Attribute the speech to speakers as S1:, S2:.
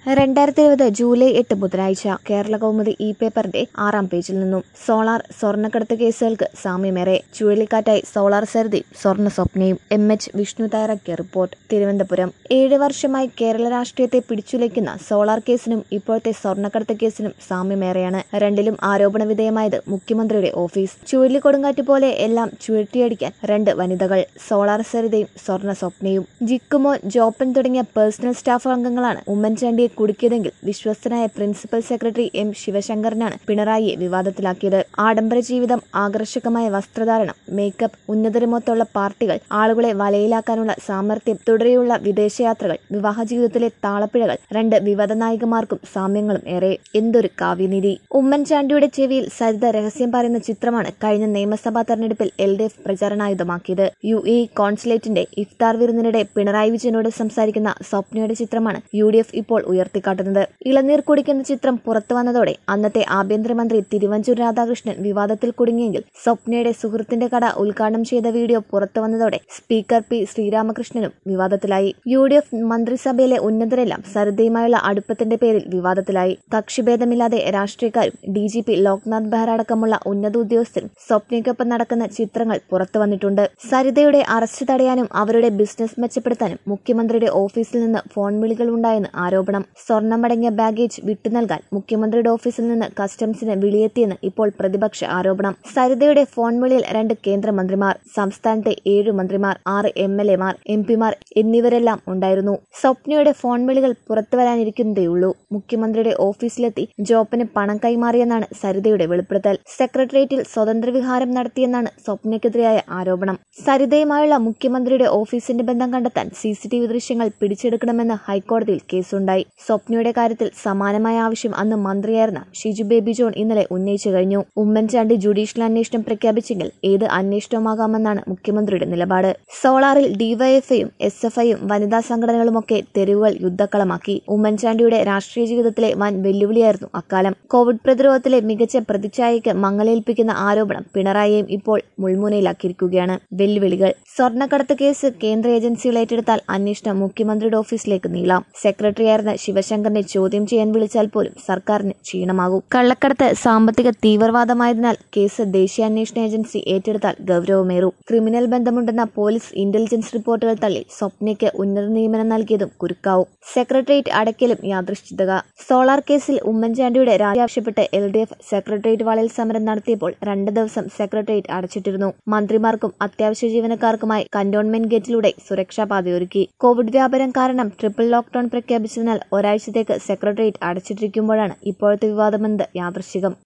S1: രണ്ടായിരത്തി ഇരുപത് ജൂലൈ എട്ട് ബുധനാഴ്ച കേരള കൗമുദി ഇ പേപ്പറിന്റെ ആറാം പേജിൽ നിന്നും സോളാർ സ്വർണ്ണക്കടത്ത് കേസുകൾക്ക് സാമ്യമേറെ ചുഴലിക്കാറ്റായി സോളാർ സരിതയും സ്വർണ്ണ സ്വപ്നയും എം എച്ച് വിഷ്ണു തയ്യാറാക്കിയ റിപ്പോർട്ട് തിരുവനന്തപുരം ഏഴ് വർഷമായി കേരള രാഷ്ട്രീയത്തെ പിടിച്ചുലയ്ക്കുന്ന സോളാർ കേസിനും ഇപ്പോഴത്തെ സ്വർണ്ണക്കടത്ത് കേസിനും സാമ്യമേറെയാണ് രണ്ടിലും ആരോപണ വിധേയമായത് മുഖ്യമന്ത്രിയുടെ ഓഫീസ് ചുഴലിക്കൊടുങ്കാറ്റ് പോലെ എല്ലാം ചുഴറ്റിയടിക്കാൻ രണ്ട് വനിതകൾ സോളാർ സരിതയും സ്വർണ്ണ സ്വപ്നയും ജിക്കുമോൻ ജോപ്പൻ തുടങ്ങിയ പേഴ്സണൽ സ്റ്റാഫ് അംഗങ്ങളാണ് ഉമ്മൻചാണ്ടിയെ കുടുക്കിയതെങ്കിൽ വിശ്വസ്തനായ പ്രിൻസിപ്പൽ സെക്രട്ടറി എം ശിവശങ്കറിനാണ് പിണറായിയെ വിവാദത്തിലാക്കിയത് ആഡംബര ജീവിതം ആകർഷകമായ വസ്ത്രധാരണം മേക്കപ്പ് ഉന്നതരുമൊത്തുള്ള പാർട്ടികൾ ആളുകളെ വലയിലാക്കാനുള്ള സാമർഥ്യം തുടരെയുള്ള വിദേശയാത്രകൾ വിവാഹ ജീവിതത്തിലെ താളപ്പിഴകൾ രണ്ട് വിവാദ നായികമാർക്കും സാമ്യങ്ങളും ഏറെ എന്തൊരു കാവ്യനിധി ഉമ്മൻചാണ്ടിയുടെ ചെവിയിൽ സരിത രഹസ്യം പറയുന്ന ചിത്രമാണ് കഴിഞ്ഞ നിയമസഭാ തെരഞ്ഞെടുപ്പിൽ എൽ ഡി എഫ് പ്രചാരണായുധമാക്കിയത് യു എ കോൺസുലേറ്റിന്റെ ഇഫ്താർ വിരുന്നിനിടെ പിണറായി വിജയനോട് സംസാരിക്കുന്ന സ്വപ്നയുടെ ചിത്രമാണ് യു ഡി എഫ് ഇപ്പോൾ ഉയർത്തിക്കാട്ടുന്നത് ഇളനീർ കുടിക്കുന്ന ചിത്രം പുറത്തു വന്നതോടെ അന്നത്തെ ആഭ്യന്തരമന്ത്രി തിരുവഞ്ചൂർ രാധാകൃഷ്ണൻ വിവാദത്തിൽ കുടുങ്ങിയെങ്കിൽ സ്വപ്നയുടെ സുഹൃത്തിന്റെ കട ഉദ്ഘാടനം ചെയ്ത വീഡിയോ പുറത്തു വന്നതോടെ സ്പീക്കർ പി ശ്രീരാമകൃഷ്ണനും വിവാദത്തിലായി യു ഡി എഫ് മന്ത്രിസഭയിലെ ഉന്നതരെല്ലാം സരിതയുമായുള്ള അടുപ്പത്തിന്റെ പേരിൽ വിവാദത്തിലായി കക്ഷിഭേദമില്ലാതെ രാഷ്ട്രീയക്കാരും D G P Loknath Behera അടക്കമുള്ള ഉന്നത ഉദ്യോഗസ്ഥരും സ്വപ്നയ്ക്കൊപ്പം നടക്കുന്ന ചിത്രങ്ങൾ പുറത്തു വന്നിട്ടുണ്ട് സരിതയുടെ അറസ്റ്റ് തടയാനും അവരുടെ ബിസിനസ് മെച്ചപ്പെടുത്താനും മുഖ്യമന്ത്രിയുടെ ഓഫീസിൽ നിന്ന് ഫോൺ വിളികൾ ഉണ്ടായെന്ന് ആരോപണം സ്വർണ്ണമടങ്ങിയ ബാഗേജ് വിട്ടുനൽകാൻ മുഖ്യമന്ത്രിയുടെ ഓഫീസിൽ നിന്ന് കസ്റ്റംസിന് വിളിയെത്തിയെന്ന് ഇപ്പോൾ പ്രതിപക്ഷ ആരോപണം സരിതയുടെ ഫോൺ വിളിയിൽ രണ്ട് കേന്ദ്രമന്ത്രിമാർ സംസ്ഥാനത്തെ ഏഴ് മന്ത്രിമാർ ആറ് എം എൽ എമാർ എം പിമാർ എന്നിവരെല്ലാം ഉണ്ടായിരുന്നു സ്വപ്നയുടെ ഫോൺ വിളികൾ പുറത്തുവരാനിരിക്കുന്നതേയുള്ളൂ മുഖ്യമന്ത്രിയുടെ ഓഫീസിലെത്തി ജോപ്പന് പണം കൈമാറിയെന്നാണ് സരിതയുടെ വെളിപ്പെടുത്തൽ സെക്രട്ടേറിയറ്റിൽ സ്വതന്ത്ര വിഹാരം നടത്തിയെന്നാണ് സ്വപ്നയ്ക്കെതിരായ ആരോപണം സരിതയുമായുള്ള മുഖ്യമന്ത്രിയുടെ ഓഫീസിന്റെ ബന്ധം കണ്ടെത്താൻ സി സി ടി വി ദൃശ്യങ്ങൾ പിടിച്ചെടുക്കണമെന്ന് ഹൈക്കോടതിയിൽ കേസുണ്ടായി സ്വപ്നയുടെ കാര്യത്തിൽ സമാനമായ ആവശ്യം അന്ന് മന്ത്രിയായിരുന്ന ഷിജു ബേബി ജോൺ ഇന്നലെ ഉന്നയിച്ചു കഴിഞ്ഞു ഉമ്മൻചാണ്ടി ജുഡീഷ്യൽ അന്വേഷണം പ്രഖ്യാപിച്ചെങ്കിൽ ഏത് അന്വേഷണമാകാമെന്നാണ് മുഖ്യമന്ത്രിയുടെ നിലപാട് സോളാറിൽ ഡിവൈഎഫ്ഐയും എസ് എഫ് ഐയും വനിതാ സംഘടനകളുമൊക്കെ തെരുവുകൾ യുദ്ധക്കളമാക്കി ഉമ്മൻചാണ്ടിയുടെ രാഷ്ട്രീയ ജീവിതത്തിലെ വൻ വെല്ലുവിളിയായിരുന്നു അക്കാലം കോവിഡ് പ്രതിരോധത്തിലെ മികച്ച പ്രതിച്ഛായയ്ക്ക് മങ്ങലേൽപ്പിക്കുന്ന ആരോപണം പിണറായിയെയും ഇപ്പോൾ മുൾമുനയിലാക്കിയിരിക്കുകയാണ് വെല്ലുവിളികൾ സ്വർണ്ണക്കടത്ത് കേസ് കേന്ദ്ര ഏജൻസികൾ ഏറ്റെടുത്താൽ അന്വേഷണം മുഖ്യമന്ത്രിയുടെ ഓഫീസിലേക്ക് നീളാം സെക്രട്ടറിയായിരുന്ന ശിവശങ്കറിനെ ചോദ്യം ചെയ്യാൻ വിളിച്ചാൽ പോലും സർക്കാരിന് ക്ഷീണമാകും കള്ളക്കടത്ത് സാമ്പത്തിക തീവ്രവാദമായതിനാൽ കേസ് ദേശീയ അന്വേഷണ ഏജൻസി ഏറ്റെടുത്താൽ ഗൌരവമേറും ക്രിമിനൽ ബന്ധമുണ്ടെന്ന പോലീസ് ഇന്റലിജൻസ് റിപ്പോർട്ടുകൾ തള്ളി സ്വപ്നയ്ക്ക് ഉന്നത നിയമനം നൽകിയതും കുരുക്കാവും സെക്രട്ടേറിയറ്റ് അടയ്ക്കലും യാദൃശ്ചിതക സോളാർ കേസിൽ ഉമ്മൻചാണ്ടിയുടെ രാജി ആവശ്യപ്പെട്ട് എൽ ഡി എഫ് സെക്രട്ടേറിയറ്റ് വാളിൽ സമരം നടത്തിയപ്പോൾ രണ്ട് ദിവസം സെക്രട്ടേറിയറ്റ് അടച്ചിട്ടിരുന്നു മന്ത്രിമാർക്കും അത്യാവശ്യ ജീവനക്കാർക്കുമായി കന്റോൺമെന്റ് ഗേറ്റിലൂടെ സുരക്ഷാ പാതയൊരുക്കി കോവിഡ് വ്യാപനം കാരണം ട്രിപ്പിൾ ലോക്ഡൌൺ പ്രഖ്യാപിച്ചതിനാൽ ഒരാഴ്ചത്തേക്ക് സെക്രട്ടേറിയറ്റ് അടച്ചിട്ടിരിക്കുമ്പോഴാണ് ഇപ്പോഴത്തെ വിവാദമെന്നത് യാദൃശ്ചികം